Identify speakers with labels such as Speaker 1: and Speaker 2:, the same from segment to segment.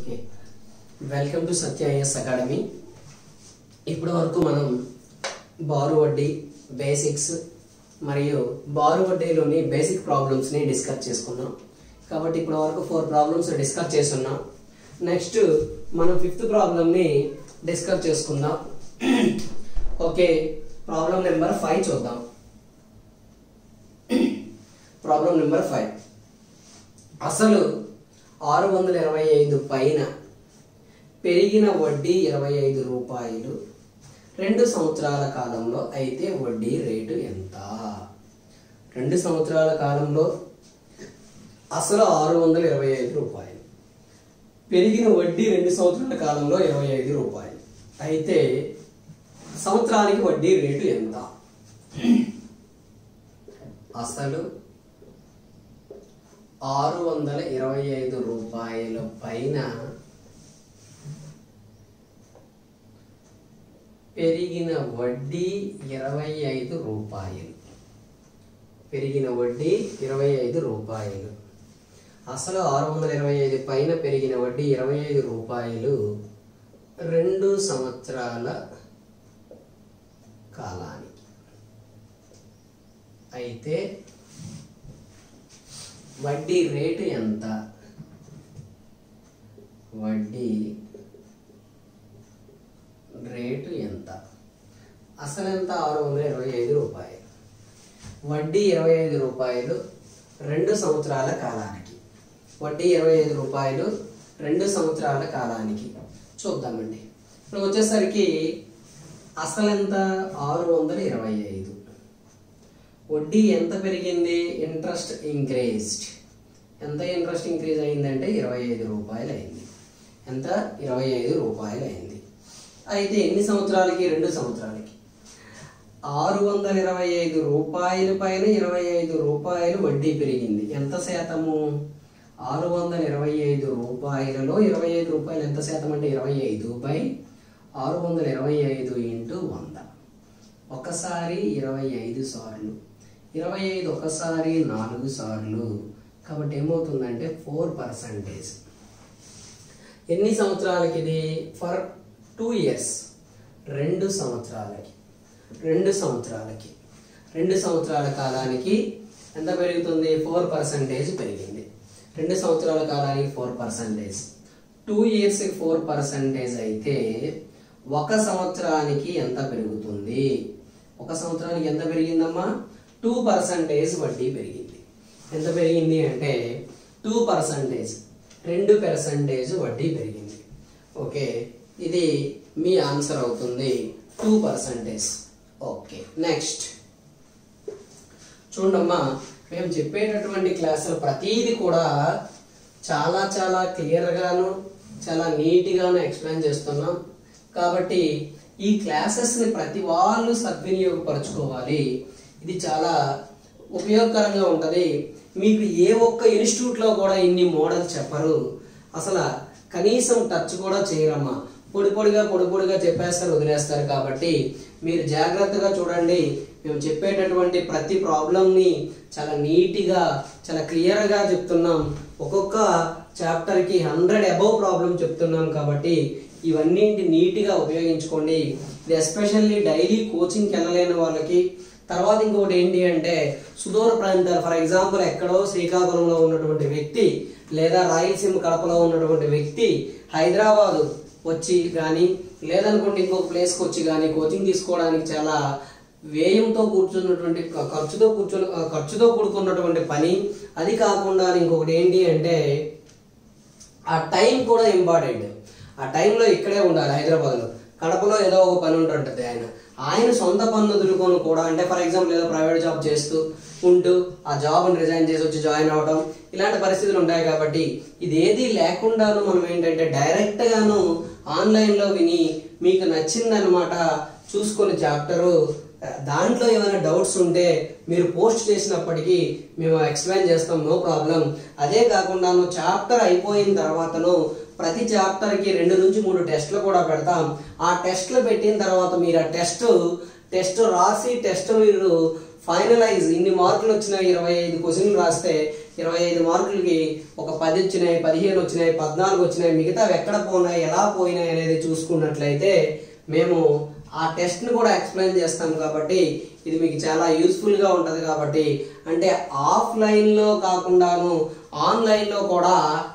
Speaker 1: okay welcome to Satya I S academy ఇప్పటి వరకు మనం బారు వడ్డీ బేసిక్స్ మరియు బారు వడ్డీలోని బేసిక్ ప్రాబ్లమ్స్ని డిస్కస్ చేసుకున్నాం కాబట్టి ఇప్పటి వరకు ఫోర్ ప్రాబ్లమ్స్ డిస్కస్ చేస్తున్నాం నెక్స్ట్ మనం ఫిఫ్త్ ప్రాబ్లమ్ని డిస్కస్ చేసుకుందాం ఓకే ప్రాబ్లం నెంబర్ ఫైవ్ చూద్దాం ప్రాబ్లం నెంబర్ ఫైవ్ అసలు ఆరు వందల ఇరవై ఐదు పైన పెరిగిన వడ్డీ ఇరవై ఐదు రూపాయలు రెండు సంవత్సరాల కాలంలో అయితే వడ్డీ రేటు ఎంత రెండు సంవత్సరాల కాలంలో అసలు ఆరు వందల ఇరవై ఐదు రూపాయలు పెరిగిన వడ్డీ రెండు సంవత్సరాల కాలంలో ఇరవై ఐదు రూపాయలు అయితే సంవత్సరానికి వడ్డీ రేటు ఎంత అసలు ఆరు వందల ఇరవై ఐదు రూపాయల పైన పెరిగిన వడ్డీ ఇరవై ఐదు రూపాయలు పెరిగిన వడ్డీ ఇరవై ఐదు రూపాయలు అసలు ఆరు వందల ఇరవై ఐదు పైన పెరిగిన వడ్డీ ఇరవై ఐదు రూపాయలు రెండు సంవత్సరాల కాలానికి అయితే వడ్డీ రేటు ఎంత వడ్డీ రేటు ఎంత అసలు ఎంత ఆరు వందల ఇరవై ఐదు రూపాయలు వడ్డీ ఇరవై ఐదు రూపాయలు రెండు సంవత్సరాల కాలానికి వడ్డీ ఇరవై ఐదు రూపాయలు రెండు సంవత్సరాల కాలానికి చూద్దామండి ఇప్పుడు వచ్చేసరికి అసలు ఎంత ఆరు వందల ఇరవై ఐదు వడ్డీ ఎంత పెరిగింది ఇంట్రెస్ట్ ఇంక్రీజ్డ్ ఎంత ఇంట్రెస్ట్ ఇంక్రీజ్ అయిందంటే ఇరవై ఐదు రూపాయలు అయింది ఎంత ఇరవై ఐదు రూపాయలు అయింది అయితే ఎన్ని సంవత్సరాలకి రెండు సంవత్సరాలకి ఆరు వందల ఇరవై ఐదు రూపాయల పైన ఇరవై ఐదు రూపాయలు వడ్డీ పెరిగింది ఎంత శాతము ఆరు వందల ఇరవై ఐదు రూపాయలలో ఇరవై ఐదు రూపాయలు ఎంత శాతం అంటే ఇరవై ఐదు బై ఆరు వందల ఇరవై ఐదు ఇంటూ వంద ఒకసారి ఇరవై ఐదు సార్లు ఇరవై ఐదు ఒకసారి నాలుగు సార్లు కాబట్టి ఏమవుతుందంటే ఫోర్ పర్సంటేజ్ ఎన్ని సంవత్సరాలకి ఇది ఫర్ టూ ఇయర్స్ రెండు సంవత్సరాలకి రెండు సంవత్సరాలకి రెండు సంవత్సరాల కాలానికి ఎంత పెరుగుతుంది ఫోర్ పర్సంటేజ్ పెరిగింది రెండు సంవత్సరాల కాలానికి ఫోర్ పర్సంటేజ్ టూ ఇయర్స్కి ఫోర్ పర్సంటేజ్ అయితే ఒక సంవత్సరానికి ఎంత పెరుగుతుంది ఒక సంవత్సరానికి ఎంత పెరిగిందమ్మా టూ పర్సంటేజ్ వడ్డీ పెరిగింది ఎంత పెరిగింది అంటే టూ పర్సంటేజ్ రెండు పర్సంటేజ్ వడ్డీ పెరిగింది ఓకే ఇది మీ ఆన్సర్ అవుతుంది టూ పర్సంటేజ్ ఓకే నెక్స్ట్ చూడమ్మా మేము చెప్పేటటువంటి క్లాసులు ప్రతీది కూడా చాలా చాలా క్లియర్గాను చాలా నీట్గాను ఎక్స్ప్లెయిన్ చేస్తున్నాం కాబట్టి ఈ క్లాసెస్ని ప్రతి వాళ్ళు సద్వినియోగపరచుకోవాలి ఇది చాలా ఉపయోగకరంగా ఉంటుంది మీకు ఏ ఒక్క ఇన్స్టిట్యూట్లో కూడా ఇన్ని మోడల్స్ చెప్పరు అసలు కనీసం టచ్ కూడా చేయరమ్మా పొడి పొడిగా పొడి పొడిగా చెప్పేస్తారు వదిలేస్తారు కాబట్టి మీరు జాగ్రత్తగా చూడండి మేము చెప్పేటటువంటి ప్రతి ప్రాబ్లంని చాలా నీట్గా చాలా క్లియర్గా చెప్తున్నాం ఒక్కొక్క చాప్టర్కి హండ్రెడ్ అబౌవ్ ప్రాబ్లం చెప్తున్నాం కాబట్టి ఇవన్నీ నీట్గా ఉపయోగించుకోండి ఇది ఎస్పెషల్లీ డైలీ కోచింగ్కి వెళ్ళలేని వాళ్ళకి తర్వాత ఇంకొకటి ఏంటి అంటే సుదూర ప్రాంతాలు ఫర్ ఎగ్జాంపుల్ ఎక్కడో శ్రీకాకుళంలో ఉన్నటువంటి వ్యక్తి లేదా రాయలసీమ కడపలో ఉన్నటువంటి వ్యక్తి హైదరాబాదు వచ్చి కానీ లేదనుకుంటే ఇంకొక ప్లేస్కి వచ్చి కానీ కోచింగ్ తీసుకోవడానికి చాలా వ్యయంతో కూర్చున్నటువంటి ఖర్చుతో కూర్చుని ఖర్చుతో కూడుకున్నటువంటి పని అది కాకుండా ఇంకొకటి ఏంటి అంటే ఆ టైం కూడా ఇంపార్టెంట్ ఆ టైంలో ఇక్కడే ఉండాలి హైదరాబాద్లో కడపలో ఏదో ఒక పని ఉంటుంటుంది ఆయన ఆయన సొంత పనులు వదులుకొని కూడా అంటే ఫర్ ఎగ్జాంపుల్ ఏదో ప్రైవేట్ జాబ్ చేస్తూ ఉంటూ ఆ జాబ్ని రిజైన్ చేసి వచ్చి జాయిన్ అవ్వడం ఇలాంటి పరిస్థితులు ఉంటాయి కాబట్టి ఇది ఏది లేకుండాను మనం ఏంటంటే డైరెక్ట్గాను ఆన్లైన్లో విని మీకు నచ్చిందనమాట చూసుకొని చాప్టరు దాంట్లో ఏమైనా డౌట్స్ ఉంటే మీరు పోస్ట్ చేసినప్పటికీ మేము ఎక్స్ప్లెయిన్ చేస్తాం నో ప్రాబ్లం అదే కాకుండా చాప్టర్ అయిపోయిన తర్వాతను ప్రతి చాప్టర్కి రెండు నుంచి మూడు టెస్ట్లు కూడా పెడతాం ఆ టెస్ట్లు పెట్టిన తర్వాత మీరు ఆ టెస్ట్ టెస్ట్ రాసి టెస్ట్ మీరు ఫైనలైజ్ ఇన్ని మార్కులు వచ్చిన ఇరవై ఐదు క్వశ్చన్లు రాస్తే ఇరవై ఐదు మార్కులకి ఒక పది వచ్చినాయి పదిహేను వచ్చినాయి పద్నాలుగు వచ్చినాయి మిగతా ఎక్కడ పోయినాయి ఎలా పోయినాయి అనేది చూసుకున్నట్లయితే మేము ఆ టెస్ట్ని కూడా ఎక్స్ప్లెయిన్ చేస్తాం కాబట్టి ఇది మీకు చాలా యూస్ఫుల్గా ఉంటుంది కాబట్టి అంటే ఆఫ్లైన్లో కాకుండాను ఆన్లైన్లో కూడా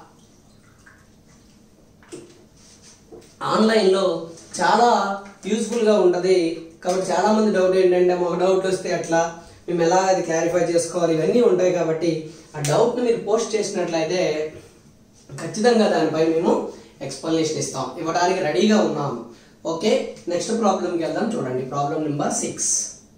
Speaker 1: ఆన్లైన్లో చాలా యూస్ఫుల్గా ఉంటుంది కాబట్టి చాలా మంది డౌట్ ఏంటంటే మాకు డౌట్ వస్తే ఎట్లా మేము ఎలా అది క్లారిఫై చేసుకోవాలి ఇవన్నీ ఉంటాయి కాబట్టి ఆ డౌట్ని మీరు పోస్ట్ చేసినట్లయితే ఖచ్చితంగా దానిపై మేము ఎక్స్ప్లెనేషన్ ఇస్తాం ఇవ్వడానికి రెడీగా ఉన్నాం ఓకే నెక్స్ట్ ప్రాబ్లంకి వెళ్దాం చూడండి ప్రాబ్లం నెంబర్ సిక్స్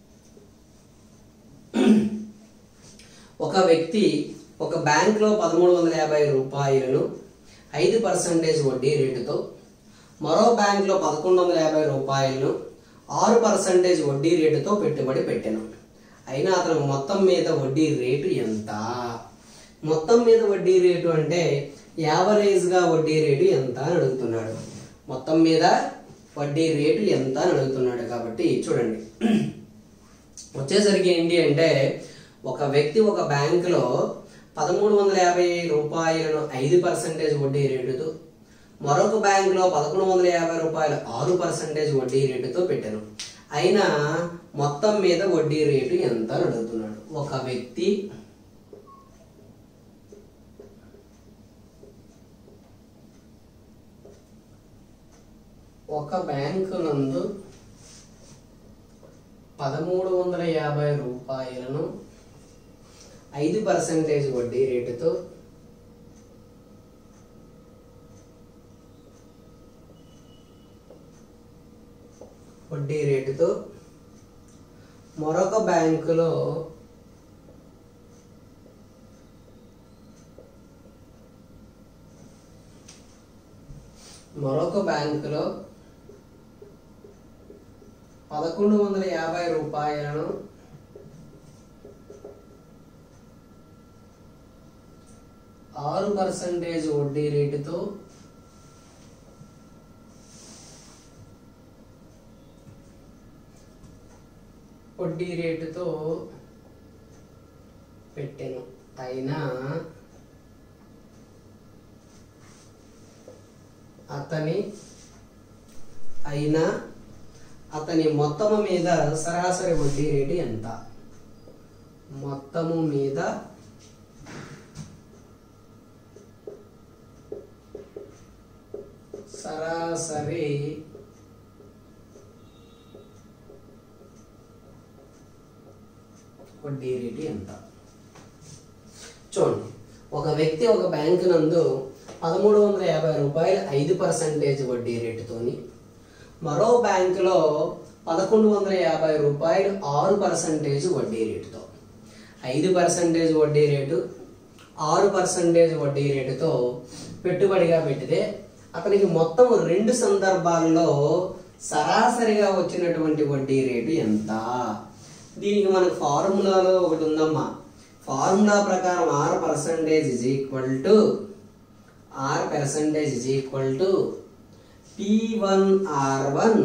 Speaker 1: ఒక వ్యక్తి ఒక బ్యాంక్లో పదమూడు వందల యాభై రూపాయలను ఐదు పర్సెంటేజ్ వడ్డీ రేటుతో మరో బ్యాంక్లో పదకొండు వందల యాభై రూపాయలను ఆరు పర్సెంటేజ్ వడ్డీ రేటుతో పెట్టుబడి పెట్టాను అయినా అతను మొత్తం మీద వడ్డీ రేటు ఎంత మొత్తం మీద వడ్డీ రేటు అంటే యావరేజ్గా వడ్డీ రేటు ఎంత అని అడుగుతున్నాడు మొత్తం మీద వడ్డీ రేటు ఎంత అని అడుగుతున్నాడు కాబట్టి చూడండి వచ్చేసరికి ఏంటి అంటే ఒక వ్యక్తి ఒక బ్యాంకులో పదమూడు వందల యాభై రూపాయలను ఐదు పర్సెంటేజ్ వడ్డీ రేటుతో మరొక బ్యాంకులో పదకొండు వందల యాభై రూపాయలు ఆరు పర్సెంటేజ్ వడ్డీ రేటుతో పెట్టాను అయినా మొత్తం మీద వడ్డీ రేటు ఎంత అని అడుగుతున్నాడు ఒక వ్యక్తి ఒక బ్యాంకు నందు పదమూడు వందల యాభై రూపాయలను ఐదు పర్సెంటేజ్ వడ్డీ రేటుతో వడ్డీ రేటుతో మరొక బ్యాంకులో మరొక బ్యాంకులో పదకొండు వందల యాభై రూపాయలను ఆరు పర్సెంటేజ్ వడ్డీ రేటుతో వడ్డీ రేటుతో పెట్టాను అయినా అతని అయినా అతని మొత్తము మీద సరాసరి వడ్డీ రేటు ఎంత మొత్తము మీద సరాసరి వడ్డీ రేటు ఎంత చూడండి ఒక వ్యక్తి ఒక బ్యాంకు నందు పదమూడు వందల యాభై రూపాయలు ఐదు పర్సెంటేజ్ వడ్డీ రేటుతోని మరో బ్యాంకులో పదకొండు వందల యాభై రూపాయలు ఆరు పర్సెంటేజ్ వడ్డీ రేటుతో ఐదు పర్సెంటేజ్ వడ్డీ రేటు ఆరు పర్సెంటేజ్ వడ్డీ రేటుతో పెట్టుబడిగా పెట్టితే అతనికి మొత్తం రెండు సందర్భాల్లో సరాసరిగా వచ్చినటువంటి వడ్డీ రేటు ఎంత దీనికి మనకు ఫార్ములాలో ఒకటి ఉందమ్మా ఫార్ములా ప్రకారం R percentage is equal to R percentage is equal to P one R one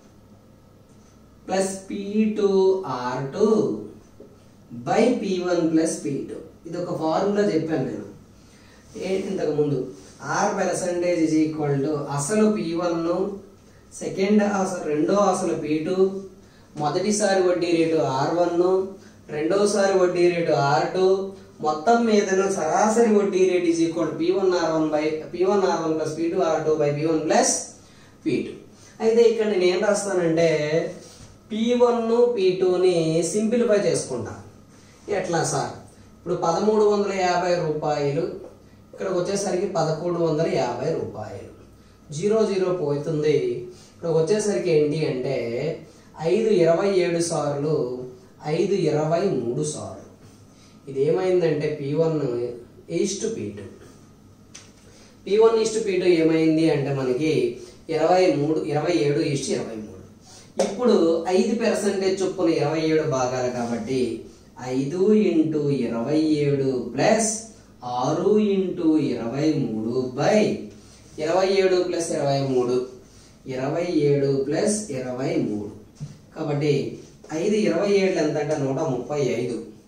Speaker 1: plus P two R two by P one plus P two ఇది ఒక ఫార్ములా చెప్పాను నేను ఏంటి ఇంతకు ముందు R percentage is equal to అసలు P one second అసలు రెండో అసలు పి టూ మొదటిసారి వడ్డీ రేటు ఆర్ వన్ రెండోసారి వడ్డీ రేటు ఆర్ టూ మొత్తం మీద సరాసరి వడ్డీ rate is equal P one R one by P one R one plus P two R two by P one plus P two అయితే ఇక్కడ నేను ఏం రాస్తానంటే పి వన్ పి టూని సింప్లిఫై చేసుకుంటా ఎట్లా సార్ ఇప్పుడు పదమూడు వందల యాభై రూపాయలు ఇక్కడికి వచ్చేసరికి పదకొండు వందల యాభై రూపాయలు జీరో జీరో పోతుంది ఇక్కడ వచ్చేసరికి ఏంటి అంటే ఐదు ఇరవై ఏడు సార్లు ఐదు ఇరవై మూడు సార్లు ఇది ఏమైందంటే P one is to P two P one is to P two ఏమైంది అంటే మనకి ఇరవై మూడు ఇరవై ఏడు ఈస్ట్ ఇరవై మూడు ఇప్పుడు ఐదు పర్సెంటేజ్ చొప్పున ఇరవై ఏడు భాగాలు కాబట్టి ఐదు ఇంటూ ఇరవై ఏడు ప్లస్ ఆరు ఇంటూ ఇరవై మూడు బై ఇరవై ఏడు ప్లస్ ఇరవై మూడు ఇరవై ఏడు ప్లస్ ఇరవై మూడు కాబట్టి ఐదు ఇరవై ఏళ్ళు ఎంత అంటే నూట ముప్పై ఐదు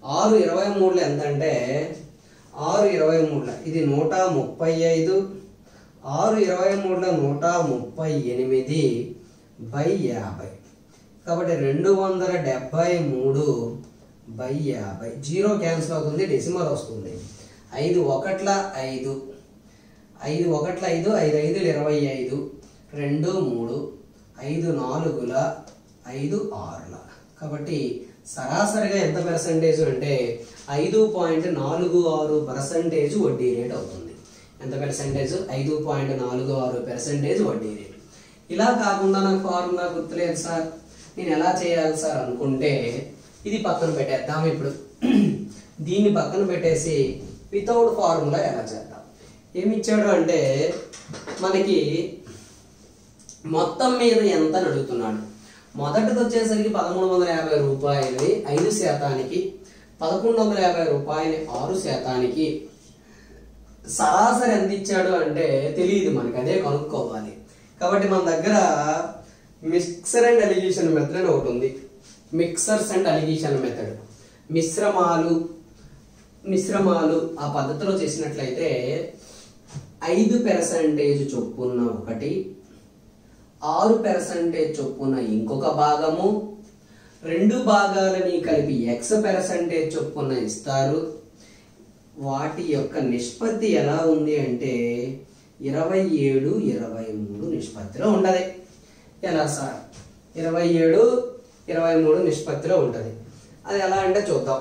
Speaker 1: ఆరు ఇరవై మూడులో ఎంత అంటే ఆరు ఇరవై మూడులో ఇది నూట ముప్పై ఐదు ఆరు ఇరవై మూడులో నూట ముప్పై ఎనిమిది బై యాభై కాబట్టి రెండు వందల డెబ్బై మూడు బై యాభై జీరో క్యాన్సిల్ అవుతుంది డెసిమల్ వస్తుంది ఐదు ఒకట్ల ఐదు ఐదు ఒకట్ల ఐదు ఐదు ఐదులు ఇరవై ఐదు రెండు మూడు ఐదు నాలుగుల ఐదు ఆరుల కాబట్టి సరాసరిగా ఎంత పర్సంటేజ్ అంటే ఐదు పాయింట్ నాలుగు ఆరు పర్సంటేజ్ వడ్డీ రేట్ అవుతుంది ఎంత పర్సంటేజ్ ఐదు పాయింట్ నాలుగు ఆరు పర్సంటేజ్ వడ్డీ రేట్ ఇలా కాకుండా నాకు ఫార్ములా గుర్తులేదు సార్ నేను ఎలా చేయాలి సార్ అనుకుంటే ఇది పక్కన పెట్టేద్దాం ఇప్పుడు దీన్ని పక్కన పెట్టేసి వితౌట్ ఫార్ములా ఎలా చేద్దాం ఏమి ఇచ్చాడు అంటే మనకి మొత్తం మీద ఎంత అని అడుగుతున్నాడు మొదటిది వచ్చేసరికి పదమూడు వందల యాభై రూపాయలు ఐదు శాతానికి పదకొండు వందల యాభై రూపాయలు ఆరు శాతానికి సరాసరి ఎంత ఇచ్చాడు అంటే తెలియదు మనకి అదే కనుక్కోవాలి కాబట్టి మన దగ్గర మిక్సర్ అండ్ అలిగేషన్ మెథడ్ అని ఒకటి ఉంది మిక్సర్స్ అండ్ అలిగేషన్ మెథడ్ మిశ్రమాలు మిశ్రమాలు ఆ పద్ధతిలో చేసినట్లయితే ఐదు పెర్సంటేజ్ చొప్పున ఒకటి ఆరు పెర్సంటేజ్ చొప్పున ఇంకొక భాగము రెండు భాగాలని కలిపి ఎక్స్ పెర్సంటేజ్ చొప్పున ఇస్తారు వాటి యొక్క నిష్పత్తి ఎలా ఉంది అంటే ఇరవై ఏడు ఇరవై మూడు నిష్పత్తిలో ఉండదు ఎలా సార్ ఇరవై ఏడు ఇరవై మూడు నిష్పత్తిలో ఉంటుంది అది ఎలా అంటే చూద్దాం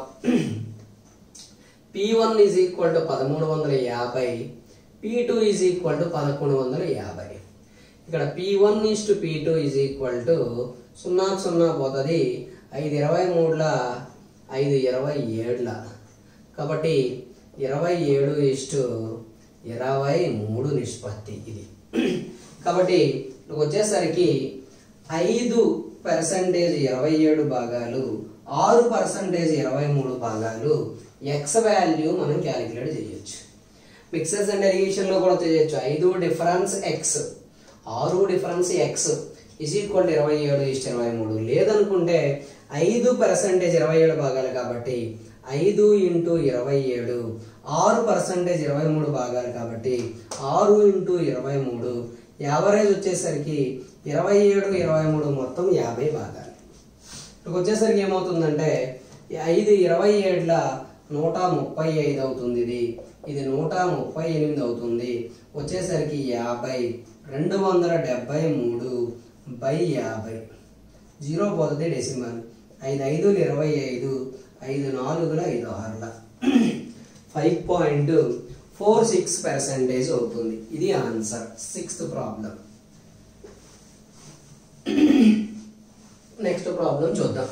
Speaker 1: P one is equal to పదమూడు వందల యాభై P two is equal to పదకొండు వందల యాభై ఇక్కడ P one is to P two is equal to సున్నాకు సున్నా పోతుంది ఐదు ఇరవై మూడుల ఐదు ఇరవై ఏడుల కాబట్టి ఇరవై ఏడు ఇస్టు ఇరవై మూడు నిష్పత్తి ఇది కాబట్టి ఇక్కడికి వచ్చేసరికి ఐదు పర్సంటేజ్ ఇరవై ఏడు భాగాలు ఆరు పర్సంటేజ్ ఇరవై మూడు భాగాలు ఎక్స్ వాల్యూ మనం క్యాలిక్యులేట్ చేయొచ్చు మిక్సర్స్ అండ్ ఎరిగేషన్ లో కూడా చేయొచ్చు ఐదు డిఫరెన్స్ ఎక్స్ ఆరు difference X is equal to ఇరవై ఏడు ఇష్ట ఇరవై మూడు లేదనుకుంటే ఐదు పర్సెంటేజ్ ఇరవై ఏడు భాగాలు కాబట్టి ఐదు ఇంటూ ఇరవై ఏడు ఆరు పర్సెంటేజ్ ఇరవై మూడు భాగాలు కాబట్టి ఆరు ఇంటూ ఇరవై మూడు యావరేజ్ వచ్చేసరికి ఇరవై ఏడు ఇరవై మూడు మొత్తం యాభై భాగాలు ఇక్కడికి వచ్చేసరికి ఏమవుతుందంటే ఈ ఐదు ఇరవై ఏడుల నూట ముప్పై ఐదు అవుతుంది ఇది ఇది నూట ముప్పై ఎనిమిది అవుతుంది వచ్చేసరికి యాభై రెండు వందల డెబ్బై మూడు బై యాభై జీరో పోతుంది డెసిమల్ ఐదు ఐదులు ఇరవై ఐదు ఐదు నాలుగుల ఐదు ఆరుల five point four six percentage అవుతుంది ఇది answer sixth problem next problem చూద్దాం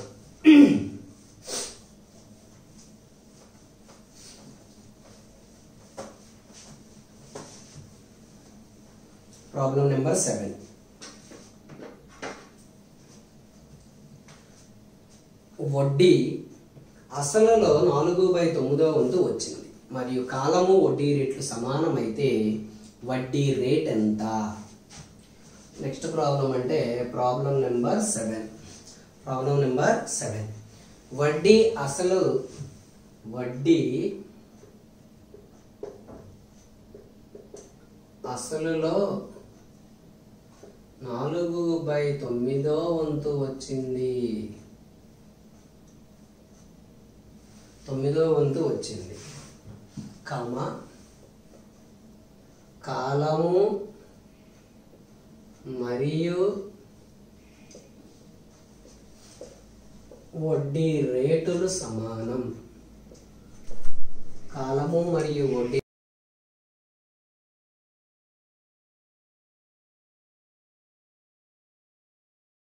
Speaker 1: ప్రాబ్లం నెంబర్ సెవెన్ వడ్డీ అసలులో నాలుగు బై తొమ్మిదో వంతు వచ్చింది మరియు కాలము వడ్డీ రేట్లు సమానమైతే వడ్డీ రేట్ ఎంత నెక్స్ట్ ప్రాబ్లం అంటే problem number seven problem number seven వడ్డీ అసలు వడ్డీ అసలులో నాలుగు బై తొమ్మిదో వంతు వచ్చింది తొమ్మిదో వంతు వచ్చింది కామ కాలము మరియు వడ్డీ రేటులు సమానం కాలము మరియు వడ్డీ